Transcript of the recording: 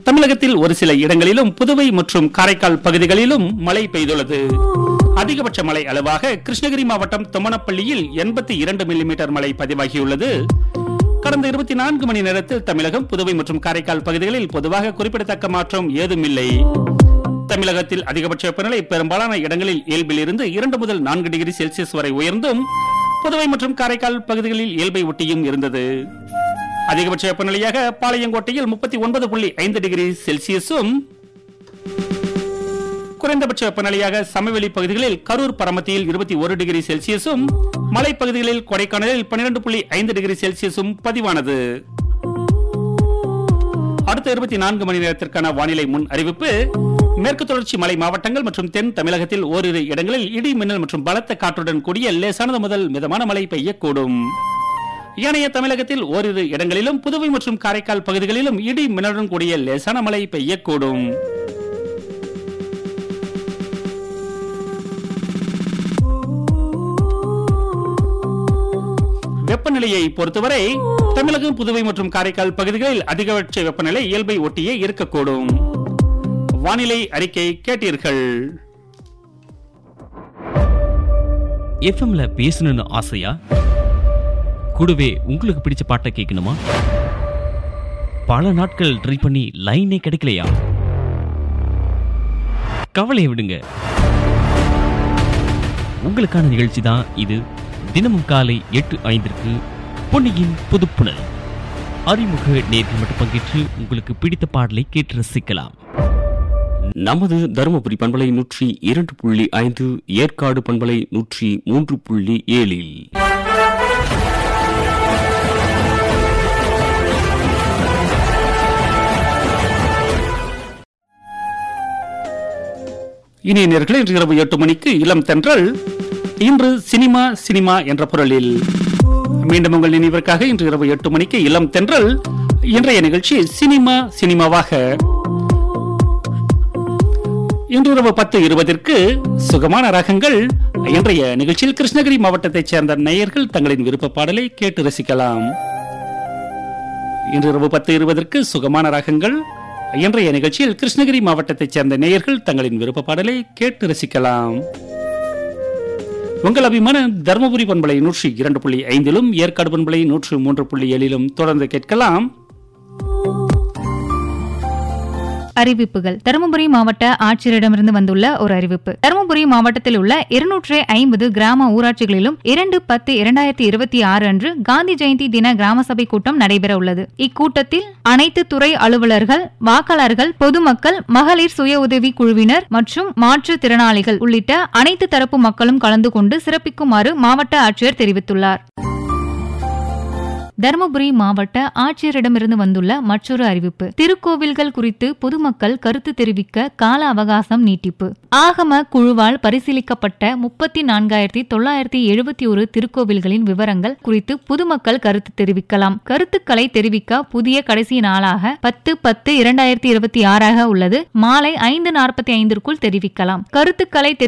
தமிழகத்தில் ஒரு சில இடங்களிலும் புதுவை மற்றும் காரைக்கால் பகுதிகளிலும் மழை பெய்துள்ளது அதிகபட்ச மழை அளவாக கிருஷ்ணகிரி மாவட்டம் தொமனப்பள்ளியில் எண்பத்தி இரண்டு மில்லிமீட்டர் மழை பதிவாகியுள்ளது கடந்த இருபத்தி நான்கு மணி நேரத்தில் தமிழகம் புதுவை மற்றும் காரைக்கால் பகுதிகளில் பொதுவாக குறிப்பிடத்தக்க மாற்றம் ஏதுமில்லை தமிழகத்தில் அதிகபட்ச வெப்பநிலை பெரும்பாலான இடங்களில் இயல்பில் இருந்து இரண்டு முதல் நான்கு டிகிரி செல்சியஸ் வரை உயர்ந்தும் புதுவை மற்றும் காரைக்கால் பகுதிகளில் இயல்பை ஒட்டியும் இருந்தது அதிகபட்ச வெப்பநிலையாக பாளையங்கோட்டையில் முப்பத்தி ஒன்பது புள்ளி ஐந்து டிகிரி செல்சியஸும் குறைந்தபட்ச வெப்பநிலையாக சமவெளி பகுதிகளில் கரூர் பரமத்தியில் இருபத்தி ஒரு டிகிரி செல்சியஸும் மலைப்பகுதிகளில் கொடைக்கானலில் பன்னிரண்டு புள்ளி ஐந்து டிகிரி செல்சியஸும் பதிவானது அடுத்த இருபத்தி நான்கு மணி நேரத்திற்கான வானிலை முன் அறிவிப்பு மேற்கு தொடர்ச்சி மலை மாவட்டங்கள் மற்றும் தென் தமிழகத்தில் ஓரிரு இடங்களில் இடி மின்னல் மற்றும் பலத்த காற்றுடன் கூடிய லேசானது முதல் மிதமான மழை பெய்யக்கூடும் ஏனைய தமிழகத்தில் ஓரிரு இடங்களிலும் புதுவை மற்றும் காரைக்கால் பகுதிகளிலும் இடி மின்னலுடன் கூடிய லேசான மழை பெய்யக்கூடும் வெப்பநிலையை பொறுத்தவரை தமிழகம் புதுவை மற்றும் காரைக்கால் பகுதிகளில் அதிகபட்ச வெப்பநிலை இயல்பை ஒட்டியே இருக்கக்கூடும் வானிலை அறிக்கை கேட்டீர்கள் எஃப்எம்ல பேசணும்னு ஆசையா கூடவே உங்களுக்கு பிடிச்ச பாட்டை கேட்கணுமா பல நாட்கள் ட்ரை பண்ணி லைனே கிடைக்கலையா கவலையை விடுங்க உங்களுக்கான நிகழ்ச்சி தான் இது தினமும் காலை எட்டு ஐந்திற்கு பொன்னியின் புதுப்புணல் அறிமுக நேர்கள் மட்டும் பங்கேற்று உங்களுக்கு பிடித்த பாடலை கேட்டு ரசிக்கலாம் நமது தருமபுரி பண்பலை நூற்றி இரண்டு புள்ளி ஐந்து ஏற்காடு பண்பலை நூற்றி மூன்று புள்ளி ஏழில் இனிய நேர்களே இன்று இரவு எட்டு மணிக்கு இளம் தென்றல் இன்று சினிமா சினிமா என்ற பொருளில் மீண்டும் உங்கள் நினைவிற்காக இன்று இரவு எட்டு மணிக்கு இளம் தென்றல் இன்றைய நிகழ்ச்சி சினிமா சினிமாவாக இன்று இரவு பத்து இருபதிற்கு சுகமான ரகங்கள் இன்றைய நிகழ்ச்சியில் கிருஷ்ணகிரி மாவட்டத்தைச் சேர்ந்த நேயர்கள் தங்களின் விருப்ப பாடலை கேட்டு ரசிக்கலாம் இன்று இரவு பத்து இருபதற்கு சுகமான ரகங்கள் இன்றைய நிகழ்ச்சியில் கிருஷ்ணகிரி மாவட்டத்தைச் சேர்ந்த நேயர்கள் தங்களின் விருப்ப பாடலை கேட்டு ரசிக்கலாம் உங்கள் அபிமான தருமபுரி பண்பலை நூற்றி இரண்டு புள்ளி ஐந்திலும் ஏற்காடு பண்பலை நூற்று மூன்று புள்ளி ஏழிலும் தொடர்ந்து கேட்கலாம் அறிவிப்புகள் தருமபுரி மாவட்ட ஆட்சியரிடமிருந்து வந்துள்ள ஒரு அறிவிப்பு தருமபுரி மாவட்டத்தில் உள்ள இருநூற்று ஐம்பது கிராம ஊராட்சிகளிலும் இரண்டு பத்து இரண்டாயிரத்தி இருபத்தி ஆறு அன்று காந்தி ஜெயந்தி தின கிராம சபை கூட்டம் நடைபெற உள்ளது இக்கூட்டத்தில் அனைத்து துறை அலுவலர்கள் வாக்காளர்கள் பொதுமக்கள் மகளிர் சுய உதவி குழுவினர் மற்றும் மாற்றுத்திறனாளிகள் உள்ளிட்ட அனைத்து தரப்பு மக்களும் கலந்து கொண்டு சிறப்பிக்குமாறு மாவட்ட ஆட்சியர் தெரிவித்துள்ளார் தருமபுரி மாவட்ட ஆட்சியரிடமிருந்து வந்துள்ள மற்றொரு அறிவிப்பு திருக்கோவில்கள் குறித்து பொதுமக்கள் கருத்து தெரிவிக்க கால அவகாசம் நீட்டிப்பு ஆகம குழுவால் பரிசீலிக்கப்பட்ட முப்பத்தி நான்காயிரத்தி தொள்ளாயிரத்தி எழுபத்தி ஒரு திருக்கோவில்களின் விவரங்கள் குறித்து பொதுமக்கள் கருத்து தெரிவிக்கலாம் கருத்துக்களை தெரிவிக்க புதிய கடைசி நாளாக பத்து பத்து இரண்டாயிரத்தி இருபத்தி ஆறாக உள்ளது மாலை ஐந்து நாற்பத்தி ஐந்திற்குள் தெரிவிக்கலாம் கருத்துக்களை